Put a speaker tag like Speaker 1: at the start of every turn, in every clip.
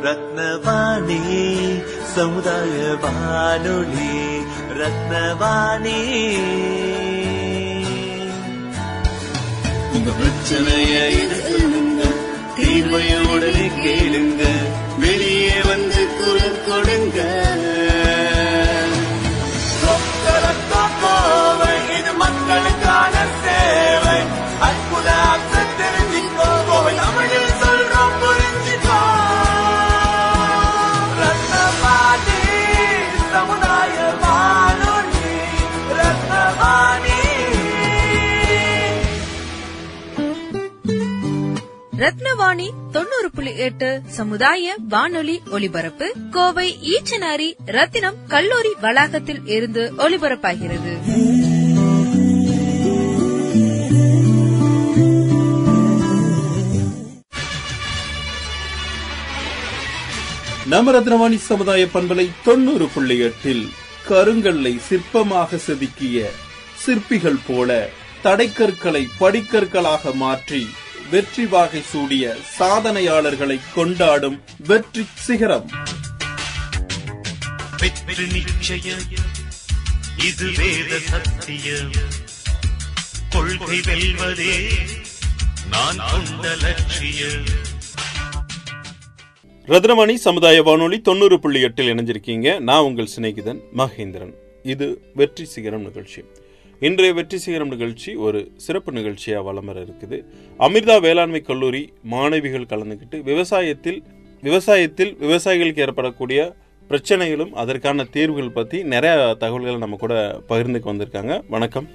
Speaker 1: ரத்னவாணி சமுதாய வானொலி ரத்னவாணி உங்க பிரச்சனைய இது சொல்லுங்க தீர்வைய உடனே கேளுங்க வெளியே வந்து குரல் கொடுங்க சொக்கரத்தோ கோவை இது மக்களுக்கான சேவை அற்புத அர்த்தம் தெரிஞ்சுக்கோ கோவை தமிழில் சொல்றோம் புரிஞ்சுக்கோ ரத்னவாணி சமுதாய வானொலி ரத்னவாணி
Speaker 2: ரத்னவாணி தொண்ணூறு புள்ளி எட்டு சமுதாய வானொலி ஒலிபரப்பு கோவை ஈச்சனாரி ரத்தினம் கல்லூரி வளாகத்தில் இருந்து ஒலிபரப்பாகிறது
Speaker 3: நம்ம ரத்னவாணி சமுதாய பண்பலை தொண்ணூறு புள்ளி எட்டில் கருங்கல்லை சிற்பமாக செதுக்கிய சிற்பிகள் போல தடைக்கற்களை படிக்கற்களாக மாற்றி வெற்றி வாகை சூடிய சாதனையாளர்களை கொண்டாடும் வெற்றி சிகரம்
Speaker 1: வெற்றி நிச்சயம் இது வேத சத்தியம் கொள்கை வெல்வதே நான் கொண்ட லட்சியம்
Speaker 3: ரத்னவாணி சமுதாய வானொலி தொண்ணூறு புள்ளி எட்டில் இணைஞ்சிருக்கீங்க நான் உங்கள் சிநேகிதன் மகேந்திரன் இது வெற்றி சிகரம் நிகழ்ச்சி இன்றைய வெற்றி சிகரம் நிகழ்ச்சி ஒரு சிறப்பு நிகழ்ச்சியா வலம் வர இருக்குது அமிர்தா வேளாண்மை கல்லூரி மாணவிகள் கலந்துக்கிட்டு விவசாயத்தில் விவசாயத்தில் விவசாயிகளுக்கு ஏற்படக்கூடிய பிரச்சனைகளும் அதற்கான தீர்வுகள் பத்தி நிறைய தகவல்களை நம்ம கூட பகிர்ந்துக்கு வந்திருக்காங்க வணக்கம்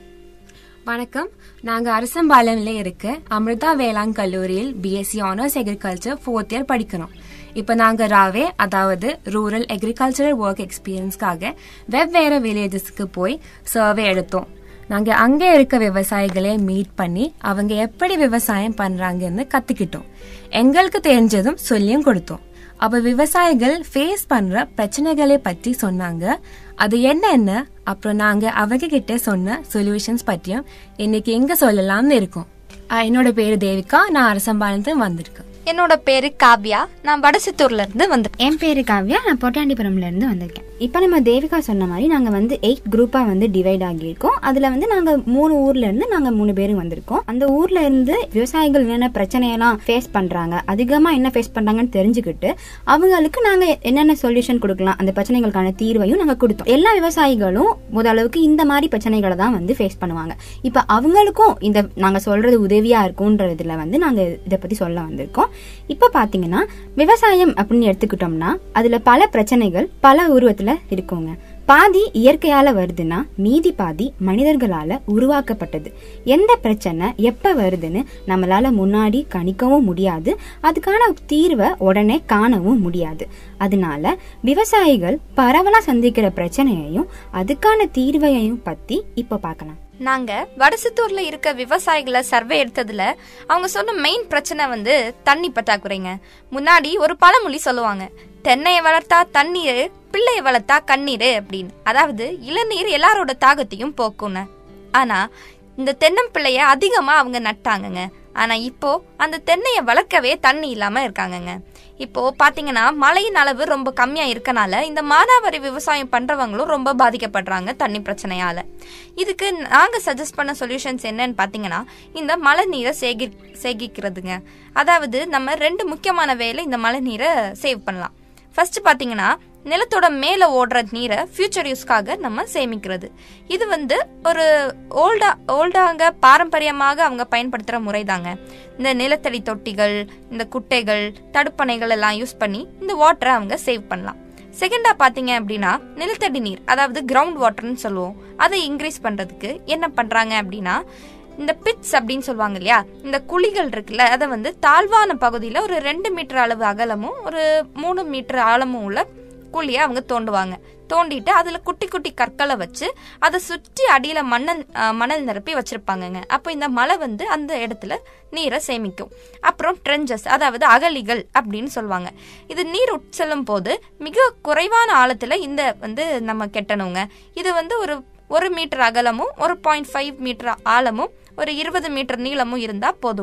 Speaker 4: வணக்கம் நாங்க அரசம்பாளையம்ல இருக்க அமிர்தா வேளாண் கல்லூரியில் BSc honours agriculture fourth year படிக்கிறோம் இப்போ நாங்க ராவே அதாவது ரூரல் அக்ரிகல்ச்சரல் ஒர்க் எக்ஸ்பீரியன்ஸ்க்காக வெவ்வேறு வில்லேஜஸ்க்கு போய் சர்வே எடுத்தோம் நாங்க அங்க இருக்க விவசாயிகளை மீட் பண்ணி அவங்க எப்படி விவசாயம் பண்றாங்கன்னு கத்துக்கிட்டோம் எங்களுக்கு தெரிஞ்சதும் சொல்லியும் கொடுத்தோம் அப்ப விவசாயிகள் ஃபேஸ் பண்ற பிரச்சனைகளை பற்றி சொன்னாங்க அது என்னென்ன அப்புறம் நாங்க அவங்க கிட்ட சொன்ன சொல்யூஷன்ஸ் பற்றியும் இன்னைக்கு எங்க சொல்லலாம்னு இருக்கோம் ஆஹ் என்னோட பேரு தேவிகா நான் அரசம்பாளையத்துல வந்திருக்கேன்
Speaker 5: என்னோட பேரு காவ்யா நான் வடசித்தூர்ல இருந்து வந்து
Speaker 6: என் பேரு காவ்யா நான் பொட்டாண்டிபுரம்ல இருந்து வந்திருக்கேன் இப்போ நம்ம தேவிகா சொன்ன மாதிரி நாங்க வந்து எயிட் குரூப்பா வந்து டிவைட் ஆகியிருக்கோம் அதுல வந்து நாங்க மூணு ஊர்ல இருந்து நாங்க மூணு பேரும் வந்திருக்கோம் அந்த ஊர்ல இருந்து விவசாயிகள் என்னென்ன பிரச்சனையெல்லாம் ஃபேஸ் பண்றாங்க அதிகமா என்ன ஃபேஸ் பண்றாங்கன்னு தெரிஞ்சுக்கிட்டு அவங்களுக்கு நாங்க என்னென்ன சொல்யூஷன் கொடுக்கலாம் அந்த பிரச்சனைகளுக்கான தீர்வையும் நாங்க கொடுத்தோம் எல்லா விவசாயிகளும் முதளவுக்கு இந்த மாதிரி பிரச்சனைகளை தான் வந்து ஃபேஸ் பண்ணுவாங்க இப்போ அவங்களுக்கும் இந்த நாங்க சொல்றது உதவியா இருக்கும்ன்றதுல வந்து நாங்க இதை பத்தி சொல்ல வந்திருக்கோம் இப்போ பாத்தீங்கன்னா விவசாயம் அப்படின்னு எடுத்துக்கிட்டோம்னா அதுல பல பிரச்சனைகள் பல உருவத்துல இருக்குங்க பாதி இயற்கையால வருதுன்னா மீதி பாதி மனிதர்களால உருவாக்கப்பட்டது எந்த பிரச்சனை எப்ப வருதுன்னு நம்மளால முன்னாடி கணிக்கவும் முடியாது அதுக்கான தீர்வை உடனே காணவும் முடியாது அதனால விவசாயிகள் பரவலா சந்திக்கிற பிரச்சனையையும் அதுக்கான தீர்வையையும் பத்தி இப்ப பார்க்கலாம்
Speaker 5: நாங்க வடசித்தூர்ல இருக்க விவசாயிகளை சர்வே எடுத்ததுல அவங்க சொன்ன மெயின் பிரச்சனை வந்து தண்ணி பற்றாக்குறைங்க முன்னாடி ஒரு பழமொழி சொல்லுவாங்க தென்னையை வளர்த்தா தண்ணீர் பிள்ளையை வளர்த்தா கண்ணீர் அப்படின்னு அதாவது இளநீர் எல்லாரோட தாகத்தையும் போக்கும்னு ஆனா இந்த தென்னம்பிள்ளைய அதிகமா அவங்க நட்டாங்கங்க ஆனா இப்போ அந்த தென்னையை வளர்க்கவே தண்ணி இல்லாம இருக்காங்கங்க இப்போ பாத்தீங்கன்னா மழையின் அளவு ரொம்ப கம்மியா இருக்கனால இந்த மானாவாரி விவசாயம் பண்றவங்களும் ரொம்ப பாதிக்கப்படுறாங்க தண்ணி பிரச்சனையால இதுக்கு நாங்க சஜஸ்ட் பண்ண சொல்யூஷன்ஸ் என்னன்னு பாத்தீங்கன்னா இந்த மழை நீரை சேகி சேகிக்கிறதுங்க அதாவது நம்ம ரெண்டு முக்கியமான வேலை இந்த மழை நீரை சேவ் பண்ணலாம் ஃபர்ஸ்ட் பாத்தீங்கன்னா நிலத்தோட மேல ஓடுற நீரை ஃபியூச்சர் யூஸ்க்காக நம்ம சேமிக்கிறது இது வந்து ஒரு ஓல்டா ஓல்டாங்க பாரம்பரியமாக அவங்க பயன்படுத்துற முறைதாங்க இந்த நிலத்தடி தொட்டிகள் இந்த குட்டைகள் தடுப்பணைகள் எல்லாம் யூஸ் பண்ணி இந்த வாட்டரை அவங்க சேவ் பண்ணலாம் செகண்டா பாத்தீங்க அப்படின்னா நிலத்தடி நீர் அதாவது கிரவுண்ட் வாட்டர்னு சொல்லுவோம் அதை இன்க்ரீஸ் பண்றதுக்கு என்ன பண்றாங்க அப்படின்னா இந்த பிட்ஸ் அப்படின்னு சொல்லுவாங்க இல்லையா இந்த குழிகள் இருக்குல்ல அதை வந்து தாழ்வான பகுதியில் ஒரு ரெண்டு மீட்டர் அளவு அகலமும் ஒரு மூணு மீட்டர் ஆழமும் உள்ள குழியை அவங்க தோண்டுவாங்க தோண்டிட்டு அதுல குட்டி குட்டி கற்களை வச்சு அதை சுற்றி அடியில மணல் அஹ், மணல் நிரப்பி வச்சிருப்பாங்கங்க அப்போ இந்த மழை வந்து அந்த இடத்துல நீரை சேமிக்கும் அப்புறம் ட்ரெஞ்சஸ் அதாவது அகழிகள் அப்படின்னு சொல்லுவாங்க இது நீர் உட்செல்லும் போது மிக குறைவான ஆழத்துல இந்த வந்து நம்ம கெட்டணுங்க இது வந்து ஒரு ஒரு மீட்டர் அகலமும் ஒரு பாயிண்ட் ஃபைவ் மீட்டர் ஆழமும் ஒரு இருபது மீட்டர் நீளமும் இருந்தா போதுங்க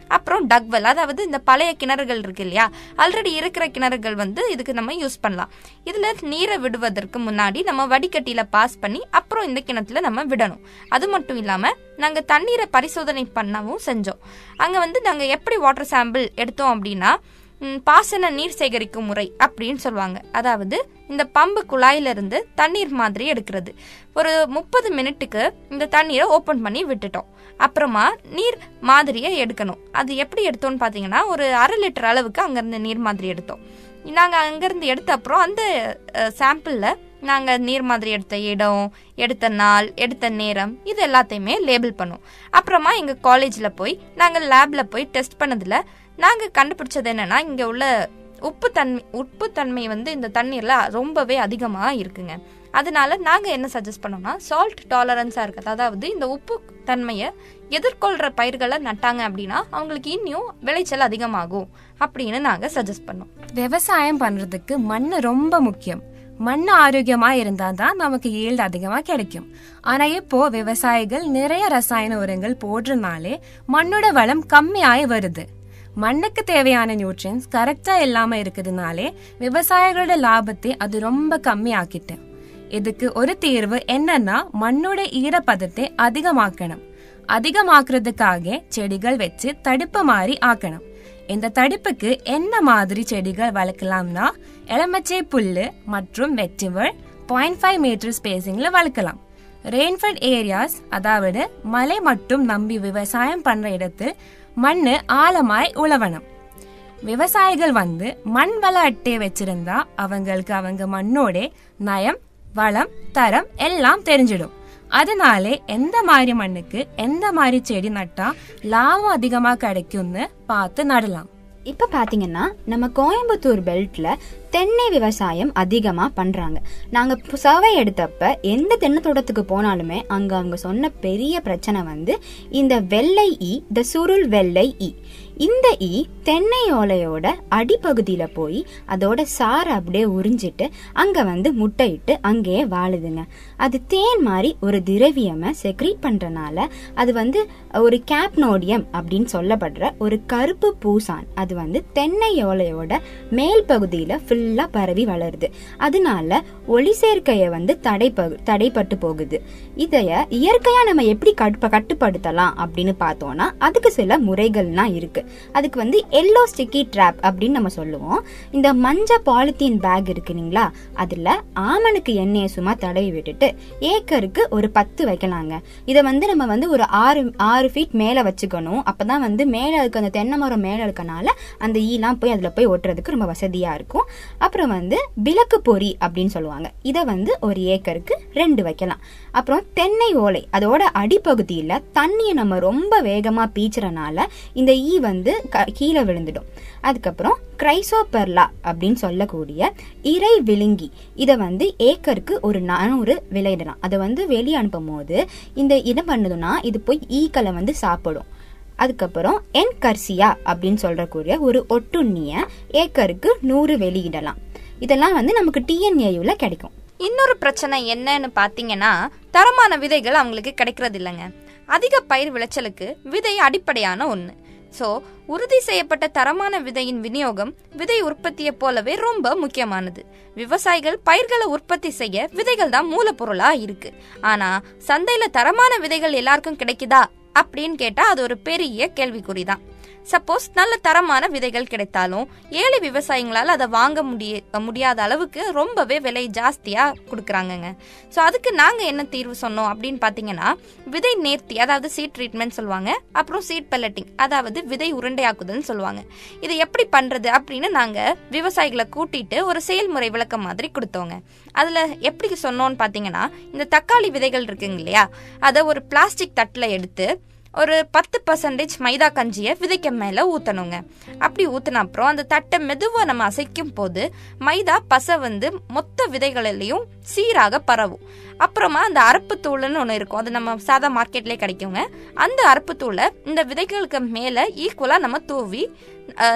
Speaker 5: அப்புறம் டக்வெல் அதாவது இந்த பழைய கிணறுகள் இருக்கு இல்லையா ஆல்ரெடி இருக்கிற கிணறுகள் வந்து இதுக்கு நம்ம யூஸ் பண்ணலாம் இதுல நீரை விடுவதற்கு முன்னாடி நம்ம வடிகட்டியில பாஸ் பண்ணி அப்புறம் இந்த கிணத்துல நம்ம விடணும் அது மட்டும் இல்லாம நாங்க தண்ணீரை பரிசோதனை பண்ணவும் செஞ்சோம் அங்க வந்து நாங்க எப்படி வாட்டர் சாம்பிள் எடுத்தோம் அப்படின்னா ம், பாசன நீர் சேகரிக்கும் முறை அப்படின்னு சொல்லுவாங்க அதாவது இந்த பம்பு குழாயில இருந்து தண்ணீர் மாதிரி எடுக்கிறது ஒரு முப்பது மினிட்டுக்கு இந்த தண்ணீரை ஓபன் பண்ணி விட்டுட்டோம் அப்புறமா நீர் மாதிரியை எடுக்கணும் அது எப்படி எடுத்தோம்னு பாத்தீங்கன்னா ஒரு அரை லிட்டர் அளவுக்கு அங்கிருந்து நீர் மாதிரி எடுத்தோம் நாங்க அங்கிருந்து எடுத்த அப்புறம் அந்த சாம்பிள்ல நாங்க நீர் மாதிரி எடுத்த இடம் எடுத்த நாள் எடுத்த நேரம் இது எல்லாத்தையுமே லேபிள் பண்ணோம் அப்புறமா எங்க காலேஜ்ல போய் நாங்க லேப்ல போய் டெஸ்ட் பண்ணதுல நாங்க கண்டுபிடிச்சது என்னன்னா இங்க உள்ள உப்பு தன்மை உப்பு தன்மை வந்து இந்த தண்ணீர்ல ரொம்பவே அதிகமா இருக்குங்க அதனால நாங்க என்ன சஜஸ்ட் பண்ணோம்னா சால்ட் டாலரன்ஸா இருக்குது அதாவது இந்த உப்பு தன்மையை எதிர்கொள்ற பயிர்களை நட்டாங்க அப்படின்னா அவங்களுக்கு இன்னும் விளைச்சல் அதிகமாகும் அப்படின்னு நாங்க சஜஸ்ட் பண்ணோம்
Speaker 4: விவசாயம் பண்றதுக்கு மண்ணு ரொம்ப முக்கியம் மண் ஆரோக்கியமா இருந்தா தான் நமக்கு ஈல்டு அதிகமா கிடைக்கும் ஆனா இப்போ விவசாயிகள் நிறைய ரசாயன உரங்கள் போடுறதுனாலே மண்ணோட வளம் கம்மியாய் வருது மண்ணுக்கு தேவையான நியூட்ரியன்ஸ் கரெக்டா இல்லாம இருக்குதுனாலே விவசாயிகளோட லாபத்தை அது ரொம்ப கம்மி ஆக்கிட்டு இதுக்கு ஒரு தீர்வு என்னன்னா மண்ணோட ஈரப்பதத்தை அதிகமாக்கணும் அதிகமாக்குறதுக்காக செடிகள் வச்சு தடுப்பு மாதிரி ஆக்கணும் இந்த தடுப்புக்கு என்ன மாதிரி செடிகள் வளர்க்கலாம்னா எலமச்சை புல்லு மற்றும் வெற்றிவள் பாயிண்ட் ஃபைவ் மீட்டர் ஸ்பேசிங்ல வளர்க்கலாம் ரெயின்ஃபட் ஏரியாஸ் அதாவது மலை மட்டும் நம்பி விவசாயம் பண்ற இடத்தில் மண்ணு ஆழமாய் உழவணும் விவசாயிகள் வந்து மண் வள அட்டை வச்சிருந்தா அவங்களுக்கு அவங்க மண்ணோட நயம் வளம் தரம் எல்லாம் தெரிஞ்சிடும் அதனாலே எந்த மாதிரி மண்ணுக்கு எந்த மாதிரி செடி நட்டா லாபம் அதிகமா கிடைக்கும்னு பார்த்து நடலாம்
Speaker 6: இப்போ பார்த்தீங்கன்னா நம்ம கோயம்புத்தூர் பெல்ட்ல தென்னை விவசாயம் அதிகமாக பண்ணுறாங்க நாங்கள் சர்வே எடுத்தப்ப எந்த தென்னை தோட்டத்துக்கு போனாலுமே அங்கே அவங்க சொன்ன பெரிய பிரச்சனை வந்து இந்த வெள்ளை ஈ த சுருள் வெள்ளை ஈ இந்த ஈ தென்னை ஓலையோட அடிப்பகுதியில் போய் அதோட சாரை அப்படியே உறிஞ்சிட்டு அங்கே வந்து முட்டையிட்டு அங்கேயே வாழுதுங்க அது தேன் மாதிரி ஒரு திரவியமை செக்ரீட் பண்ணுறனால அது வந்து ஒரு கேப்னோடியம் அப்படின்னு சொல்லப்படுற ஒரு கருப்பு பூசான் அது வந்து தென்னை ஓலையோட மேல் பகுதியில் ஃபுல்லாக பரவி வளருது அதனால ஒளி சேர்க்கையை வந்து தடை தடைப்பட்டு போகுது இதைய இயற்கையாக நம்ம எப்படி கட்டு கட்டுப்படுத்தலாம் அப்படின்னு பார்த்தோம்னா அதுக்கு சில முறைகள்லாம் இருக்கு அதுக்கு வந்து எல்லோ ஸ்டிக்கி ட்ராப் அப்படின்னு நம்ம சொல்லுவோம் இந்த மஞ்ச பாலித்தீன் பேக் இருக்குங்களா அதுல ஆமணுக்கு எண்ணெயை சும்மா தடவி விட்டுட்டு ஏக்கருக்கு ஒரு பத்து வைக்கலாங்க இதை வந்து நம்ம வந்து ஒரு ஆறு ஆறு ஃபீட் மேல வச்சுக்கணும் அப்பதான் வந்து மேல இருக்க அந்த தென்னை மரம் மேல இருக்கனால அந்த ஈலாம் போய் அதுல போய் ஒட்டுறதுக்கு ரொம்ப வசதியா இருக்கும் அப்புறம் வந்து விளக்கு பொறி அப்படின்னு சொல்லுவாங்க இதை வந்து ஒரு ஏக்கருக்கு ரெண்டு வைக்கலாம் அப்புறம் தென்னை ஓலை அதோட அடிப்பகுதியில தண்ணியை நம்ம ரொம்ப வேகமா பீச்சுறனால இந்த ஈ வந்து க- கீழே விழுந்துடும் அதுக்கப்புறம் கிரைசோபெர்லா அப்படின்னு சொல்லக்கூடிய இறை விழுங்கி இதை வந்து ஏக்கருக்கு ஒரு நானூறு விளையிடலாம் அதை வந்து வெளியே அனுப்பும் போது இந்த என்ன பண்ணுதுன்னா இது போய் ஈக்களை வந்து சாப்பிடும் அதுக்கப்புறம் என் கர்சியா அப்படின்னு சொல்றக்கூடிய ஒரு ஒட்டுண்ணிய ஏக்கருக்கு நூறு வெளியிடலாம் இதெல்லாம் வந்து நமக்கு டிஎன்ஏயுல கிடைக்கும்
Speaker 5: இன்னொரு பிரச்சனை என்னன்னு பாத்தீங்கன்னா தரமான விதைகள் அவங்களுக்கு கிடைக்கிறது இல்லைங்க அதிக பயிர் விளைச்சலுக்கு விதை அடிப்படையான ஒண்ணு சோ உறுதி செய்யப்பட்ட தரமான விதையின் விநியோகம் விதை உற்பத்தியை போலவே ரொம்ப முக்கியமானது விவசாயிகள் பயிர்களை உற்பத்தி செய்ய விதைகள் தான் மூலப்பொருளா இருக்கு ஆனா சந்தையில தரமான விதைகள் எல்லாருக்கும் கிடைக்குதா அப்படின்னு கேட்டா அது ஒரு பெரிய கேள்விக்குறிதான் சப்போஸ் நல்ல தரமான விதைகள் கிடைத்தாலும் ஏழை விவசாயிங்களால அதை வாங்க முடிய முடியாத அளவுக்கு ரொம்பவே விலை ஜாஸ்தியா கொடுக்குறாங்கங்க ஸோ அதுக்கு நாங்க என்ன தீர்வு சொன்னோம் அப்படின்னு பாத்தீங்கன்னா விதை நேர்த்தி அதாவது சீட் ட்ரீட்மெண்ட் சொல்லுவாங்க அப்புறம் சீட் பெல்லட்டிங் அதாவது விதை உருண்டையாக்குதல்னு சொல்லுவாங்க இதை எப்படி பண்றது அப்படின்னு நாங்க விவசாயிகளை கூட்டிட்டு ஒரு செயல்முறை விளக்கம் மாதிரி கொடுத்தோங்க அதுல எப்படி சொன்னோம்னு பாத்தீங்கன்னா இந்த தக்காளி விதைகள் இருக்குங்க இல்லையா அதை ஒரு பிளாஸ்டிக் தட்டுல எடுத்து ஒரு பத்து பர்சன்டேஜ் மைதா கஞ்சியை விதைக்க மேல ஊத்தணுங்க அப்படி ஊத்தின அப்புறம் அந்த தட்டை மெதுவா நம்ம அசைக்கும் போது மைதா பசை வந்து மொத்த விதைகளிலையும் சீராக பரவும் அப்புறமா அந்த அரப்பு தூள்னு ஒன்று இருக்கும் அது நம்ம சாதா மார்க்கெட்லேயே கிடைக்குங்க அந்த அரப்பு தூளை இந்த விதைகளுக்கு மேல ஈக்குவலா நம்ம தூவி அஹ், ந-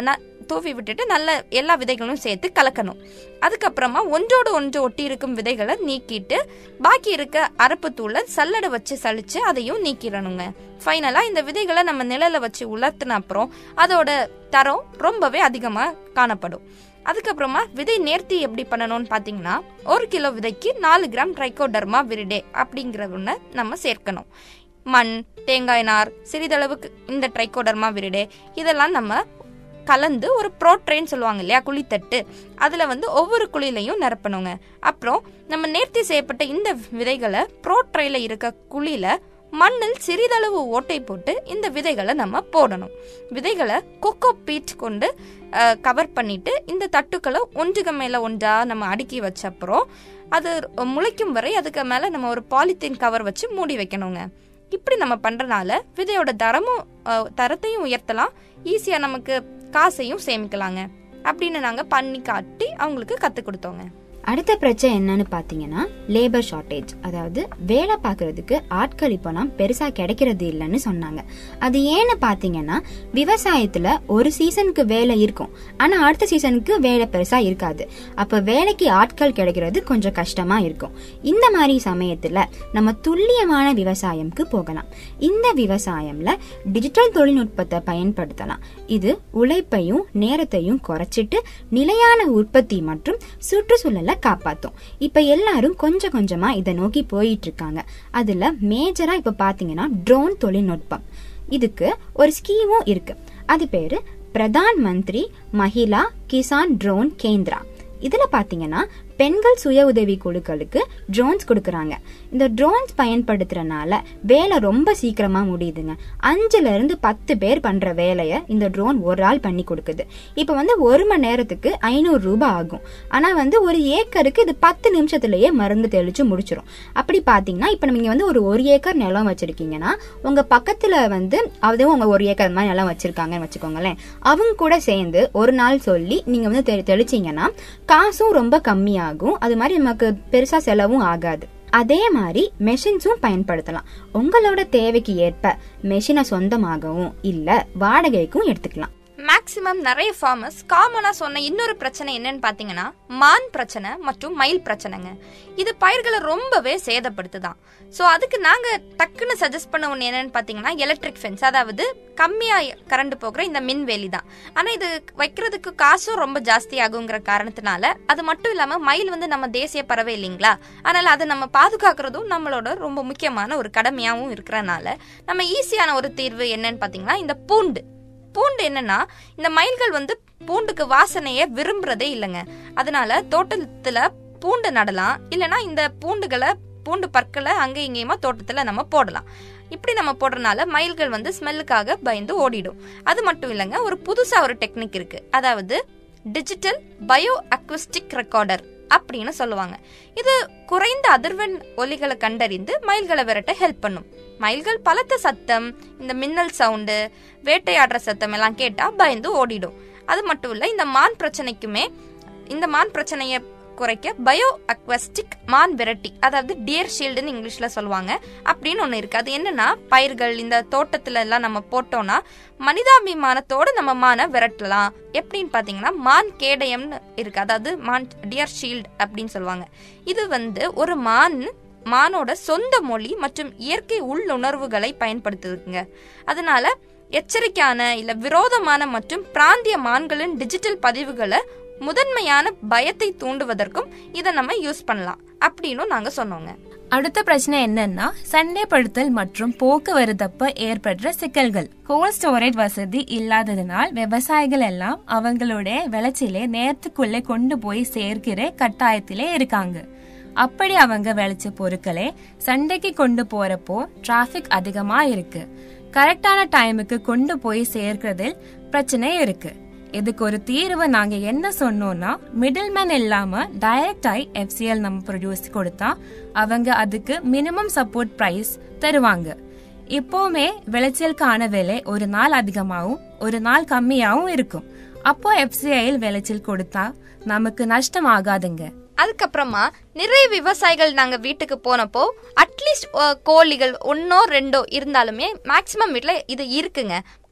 Speaker 5: தூவி விட்டுட்டு நல்ல எல்லா விதைகளும் சேர்த்து கலக்கணும் அதுக்கப்புறமா ஒன்றோடு ஒன்று ஒட்டி இருக்கும் விதைகளை நீக்கிட்டு பாக்கி இருக்க அரப்பு தூளை சல்லடை வச்சு சலிச்சு அதையும் நீக்கிடணுங்க ஃபைனலா இந்த விதைகளை நம்ம நிழல வச்சு உலர்த்தின அப்புறம் அதோட தரம் ரொம்பவே அதிகமா காணப்படும் அதுக்கப்புறமா விதை நேர்த்தி எப்படி பண்ணணும்னு பாத்தீங்கன்னா ஒரு கிலோ விதைக்கு நாலு கிராம் ட்ரைகோடர்மா விரிடே அப்படிங்கிற ஒண்ண நம்ம சேர்க்கணும் மண் தேங்காய் நார் சிறிதளவுக்கு இந்த ட்ரைகோடர்மா விரிடே இதெல்லாம் நம்ம கலந்து ஒரு ப்ரோட்ரேன்னு சொல்லுவாங்க இல்லையா குழித்தட்டு அதில் வந்து ஒவ்வொரு குழிலையும் நிரப்பணுங்க அப்புறம் நம்ம நேர்த்தி செய்யப்பட்ட இந்த விதைகளை ப்ரோட்ரேல இருக்க குழியில மண்ணில் சிறிதளவு ஓட்டை போட்டு இந்த விதைகளை நம்ம போடணும் விதைகளை கொக்கோ பீட் கொண்டு கவர் பண்ணிட்டு இந்த தட்டுக்களை ஒன்றுக்கு மேல ஒன்றா நம்ம அடுக்கி வச்ச அப்புறம் அது முளைக்கும் வரை அதுக்கு மேல நம்ம ஒரு பாலித்தீன் கவர் வச்சு மூடி வைக்கணுங்க இப்படி நம்ம பண்றனால விதையோட தரமும் அஹ், தரத்தையும் உயர்த்தலாம் ஈஸியா நமக்கு காசையும் சேமிக்கலாங்க அப்படின்னு நாங்க பண்ணி காட்டி அவங்களுக்கு கத்து கொடுத்தோங்க
Speaker 6: அடுத்த பிரச்சனை என்னன்னு பாத்தீங்கன்னா லேபர் ஷார்ட்டேஜ் அதாவது வேலை பார்க்கறதுக்கு ஆட்கள் இப்போலாம் பெருசா கிடைக்கிறது இல்லைன்னு சொன்னாங்க அது ஏன்னு பாத்தீங்கன்னா விவசாயத்துல ஒரு சீசனுக்கு வேலை இருக்கும் ஆனா அடுத்த சீசனுக்கு வேலை பெருசா இருக்காது அப்ப வேலைக்கு ஆட்கள் கிடைக்கிறது கொஞ்சம் கஷ்டமா இருக்கும் இந்த மாதிரி சமயத்துல நம்ம துல்லியமான விவசாயம்க்கு போகலாம் இந்த விவசாயம்ல டிஜிட்டல் தொழில்நுட்பத்தை பயன்படுத்தலாம் இது உழைப்பையும் நேரத்தையும் குறைச்சிட்டு நிலையான உற்பத்தி மற்றும் சுற்றுச்சூழலை காப்பாத்தும் இப்ப எல்லாரும் கொஞ்சம் கொஞ்சமா இதை நோக்கி போயிட்டு இருக்காங்க அதுல மேஜரா இப்ப பாத்தீங்கன்னா ட்ரோன் தொழில்நுட்பம் இதுக்கு ஒரு ஸ்கீமும் இருக்கு அது பேரு பிரதான் மந்திரி மகிழா கிசான் ட்ரோன் கேந்திரா இதுல பாத்தீங்கன்னா பெண்கள் சுய உதவி குழுக்களுக்கு ட்ரோன்ஸ் கொடுக்கறாங்க இந்த ட்ரோன்ஸ் பயன்படுத்துறனால வேலை ரொம்ப சீக்கிரமா முடியுதுங்க அஞ்சுல இருந்து பத்து பேர் பண்ற வேலைய இந்த ட்ரோன் ஒரு ஆள் பண்ணி கொடுக்குது இப்ப வந்து ஒரு மணி நேரத்துக்கு ஐநூறு ரூபாய் ஆகும் ஆனா வந்து ஒரு ஏக்கருக்கு இது பத்து நிமிஷத்துலயே மருந்து தெளிச்சு முடிச்சிரும் அப்படி பாத்தீங்கன்னா இப்ப நீங்க வந்து ஒரு ஒரு ஏக்கர் நிலம் வச்சிருக்கீங்கன்னா உங்க பக்கத்துல வந்து அதுவும் உங்க ஒரு ஏக்கர் மாதிரி நிலம் வச்சிருக்காங்கன்னு வச்சுக்கோங்களேன் அவங்க கூட சேர்ந்து ஒரு நாள் சொல்லி நீங்க வந்து தெளி- தெளிச்சீங்கன்னா காசும் ரொம்ப கம்மியாகும் அது மாதிரி நமக்கு பெருசா செலவும் ஆகாது அதே மாதிரி மெஷின்ஸும் பயன்படுத்தலாம் உங்களோட தேவைக்கு ஏற்ப மெஷினை சொந்தமாகவும் இல்ல வாடகைக்கும் எடுத்துக்கலாம்
Speaker 5: மேக்சிமம் நிறைய ஃபார்மர்ஸ் காமனா சொன்ன இன்னொரு பிரச்சனை என்னன்னு பாத்தீங்கன்னா மான் பிரச்சனை மற்றும் மயில் பிரச்சனைங்க இது பயிர்களை ரொம்பவே சேதப்படுத்துதான் ஸோ அதுக்கு நாங்க டக்குன்னு சஜஸ்ட் பண்ண ஒன்று என்னன்னு பாத்தீங்கன்னா எலக்ட்ரிக் ஃபென்ஸ் அதாவது கம்மியா கரண்ட் போகிற இந்த மின்வேலி தான் ஆனா இது வைக்கிறதுக்கு காசும் ரொம்ப ஜாஸ்தி ஆகுங்கிற காரணத்தினால அது மட்டும் இல்லாம மயில் வந்து நம்ம தேசிய பறவை இல்லைங்களா அதனால அதை நம்ம பாதுகாக்கிறதும் நம்மளோட ரொம்ப முக்கியமான ஒரு கடமையாவும் இருக்கிறனால நம்ம ஈஸியான ஒரு தீர்வு என்னன்னு பாத்தீங்கன்னா இந்த பூண்டு பூண்டு என்னன்னா இந்த மயில்கள் வந்து பூண்டுக்கு வாசனைய விரும்புறதே இல்லைங்க அதனால தோட்டத்துல பூண்டு நடலாம் இல்லனா இந்த பூண்டுகளை பூண்டு பற்களை அங்கே இங்கேயுமா தோட்டத்துல நம்ம போடலாம் இப்படி நம்ம போடுறதுனால மயில்கள் வந்து ஸ்மெல்லுக்காக பயந்து ஓடிடும் அது மட்டும் இல்லைங்க ஒரு புதுசா ஒரு டெக்னிக் இருக்கு அதாவது டிஜிட்டல் பயோ அக்விஸ்டிக் ரெக்கார்டர் அப்படின்னு சொல்லுவாங்க இது குறைந்த அதிர்வெண் ஒலிகளை கண்டறிந்து மயில்களை விரட்ட ஹெல்ப் பண்ணும் மயில்கள் பலத்த சத்தம் இந்த மின்னல் சவுண்டு வேட்டையாடுற சத்தம் எல்லாம் கேட்டா பயந்து ஓடிடும் அது மட்டும் இல்ல இந்த மான் பிரச்சனைக்குமே இந்த மான் பிரச்சனைய குறைக்க பயோ அக்வஸ்டிக் மான் விரட்டி அதாவது டியர் ஷீல்டுன்னு இங்கிலீஷ்ல சொல்லுவாங்க அப்படின்னு ஒண்ணு இருக்கு அது என்னன்னா பயிர்கள் இந்த தோட்டத்துல எல்லாம் நம்ம போட்டோம்னா மனிதாபிமானத்தோட நம்ம மானை விரட்டலாம் எப்படின்னு பாத்தீங்கன்னா மான் கேடயம்னு இருக்கு அதாவது மான் டியர் ஷீல்ட் அப்படின்னு சொல்லுவாங்க இது வந்து ஒரு மான் மானோட சொந்த மொழி மற்றும் இயற்கை உள்ளுணர்வுகளை பயன்படுத்துதுங்க அதனால எச்சரிக்கையான இல்ல விரோதமான மற்றும் பிராந்திய மான்களின் டிஜிட்டல் பதிவுகளை முதன்மையான பயத்தை தூண்டுவதற்கும் இதை நம்ம யூஸ் பண்ணலாம் அப்படின்னு நாங்க சொன்னோங்க
Speaker 4: அடுத்த பிரச்சனை என்னன்னா சண்டைப்படுத்தல் மற்றும் போக்குவரத்தப்ப ஏற்படுற சிக்கல்கள் கோல்ட் ஸ்டோரேஜ் வசதி இல்லாததினால் விவசாயிகள் எல்லாம் அவங்களுடைய விளைச்சலை நேரத்துக்குள்ளே கொண்டு போய் சேர்க்கிற கட்டாயத்திலே இருக்காங்க அப்படி அவங்க விளைச்ச பொருட்களை சண்டைக்கு கொண்டு போறப்போ டிராபிக் அதிகமா இருக்கு கரெக்டான டைமுக்கு கொண்டு போய் சேர்க்கிறதில் பிரச்சனை இருக்கு இதுக்கு ஒரு தீர்வு நாங்க என்ன சொன்னோம்னா மிடில் மேன் இல்லாம டைரக்டாய் எஃப்சிஎல் நம்ம ப்ரொடியூஸ் கொடுத்தா அவங்க அதுக்கு மினிமம் சப்போர்ட் பிரைஸ் தருவாங்க இப்போவுமே விளைச்சலுக்கான விலை ஒரு நாள் அதிகமாகவும் ஒரு நாள் கம்மியாகவும் இருக்கும் அப்போ எஃப்சிஐயில் விளைச்சல் கொடுத்தா நமக்கு நஷ்டம் ஆகாதுங்க
Speaker 5: அதுக்கப்புறமா நிறைய விவசாயிகள் நாங்க வீட்டுக்கு போனப்போ அட்லீஸ்ட் கோழிகள் ஒன்னோ ரெண்டோ இருந்தாலுமே மேக்சிமம் வீட்ல இது இருக்குங்க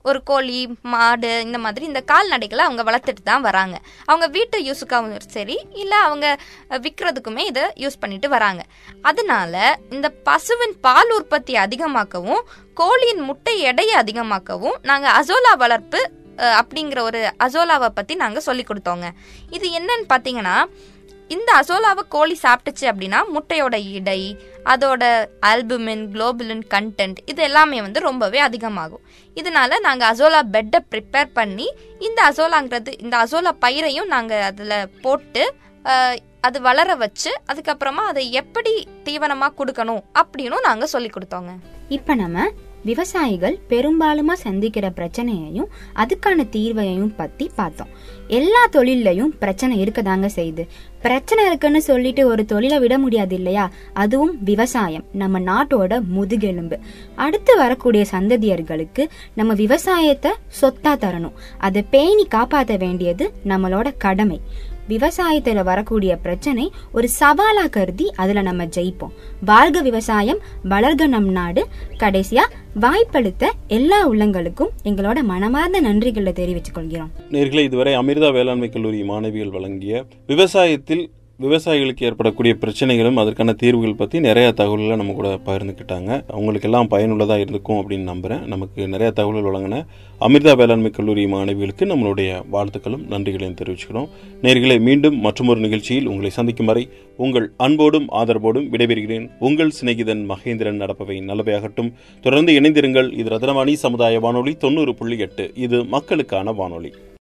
Speaker 5: ஒரு கோழி மாடு இந்த மாதிரி இந்த கால்நடைகளை அவங்க வளர்த்துட்டு தான் வராங்க அவங்க வீட்டு யூஸுக்காகவும் சரி இல்லை அவங்க அஹ், விற்கிறதுக்குமே இதை யூஸ் பண்ணிட்டு வராங்க அதனால இந்த பசுவின் பால் உற்பத்தி அதிகமாக்கவும் கோழியின் முட்டை எடையை அதிகமாக்கவும் நாங்கள் அசோலா வளர்ப்பு அஹ், அப்படிங்கிற ஒரு அசோலாவை பற்றி நாங்கள் சொல்லி கொடுத்தோங்க இது என்னன்னு பார்த்தீங்கன்னா இந்த அசோலாவை கோழி சாப்பிட்டுச்சு அப்படின்னா முட்டையோட இடை அதோட ஆல்புமின் குளோபுலின் கண்டென்ட் இது எல்லாமே வந்து ரொம்பவே அதிகமாகும் இதனால நாங்கள் அசோலா பெட்டை ப்ரிப்பேர் பண்ணி இந்த அசோலாங்கிறது இந்த அசோலா பயிரையும் நாங்கள் அதில் போட்டு அஹ், அது வளர வச்சு அதுக்கப்புறமா அதை எப்படி தீவனமாக கொடுக்கணும் அப்படின்னும் நாங்கள் சொல்லி கொடுத்தோங்க
Speaker 6: இப்ப நம்ம விவசாயிகள் பெரும்பாலுமா சந்திக்கிற பிரச்சனையையும் அதுக்கான தீர்வையும் பத்தி பார்த்தோம் எல்லா தொழில்லையும் பிரச்சனை இருக்கதாங்க செய்யுது பிரச்சனை இருக்குன்னு சொல்லிட்டு ஒரு தொழிலை விட முடியாது இல்லையா அதுவும் விவசாயம் நம்ம நாட்டோட முதுகெலும்பு அடுத்து வரக்கூடிய சந்ததியர்களுக்கு நம்ம விவசாயத்தை சொத்தா தரணும் அதை பேணி காப்பாற்ற வேண்டியது நம்மளோட கடமை விவசாயத்துல வரக்கூடிய பிரச்சனை ஒரு சவாலா கருதி அதுல நம்ம ஜெயிப்போம் வாழ்க விவசாயம் வளர்க நம் நாடு கடைசியா வாய்ப்பளித்த எல்லா உள்ளங்களுக்கும் எங்களோட மனமார்ந்த நன்றிகளை தெரிவித்துக் கொள்கிறோம்
Speaker 3: நேர்களை இதுவரை அமிர்தா வேளாண்மை கல்லூரி மாணவிகள் வழங்கிய விவசாயத்தில் விவசாயிகளுக்கு ஏற்படக்கூடிய பிரச்சனைகளும் அதற்கான தீர்வுகள் பற்றி நிறைய தகவல்களை நம்ம கூட பகிர்ந்துக்கிட்டாங்க அவங்களுக்கு எல்லாம் பயனுள்ளதாக இருக்கும் அப்படின்னு நம்புகிறேன் நமக்கு நிறைய தகவல்கள் வழங்கின அமிர்தா வேளாண்மை கல்லூரி மாணவிகளுக்கு நம்மளுடைய வாழ்த்துக்களும் நன்றிகளையும் தெரிவிச்சுக்கிறோம் நேர்களை மீண்டும் மற்றொரு நிகழ்ச்சியில் உங்களை சந்திக்கும் வரை உங்கள் அன்போடும் ஆதரவோடும் விடைபெறுகிறேன் உங்கள் சிநேகிதன் மகேந்திரன் நடப்பவை நல்லவையாகட்டும் தொடர்ந்து இணைந்திருங்கள் இது ரத்னவாணி சமுதாய வானொலி தொண்ணூறு புள்ளி எட்டு இது மக்களுக்கான வானொலி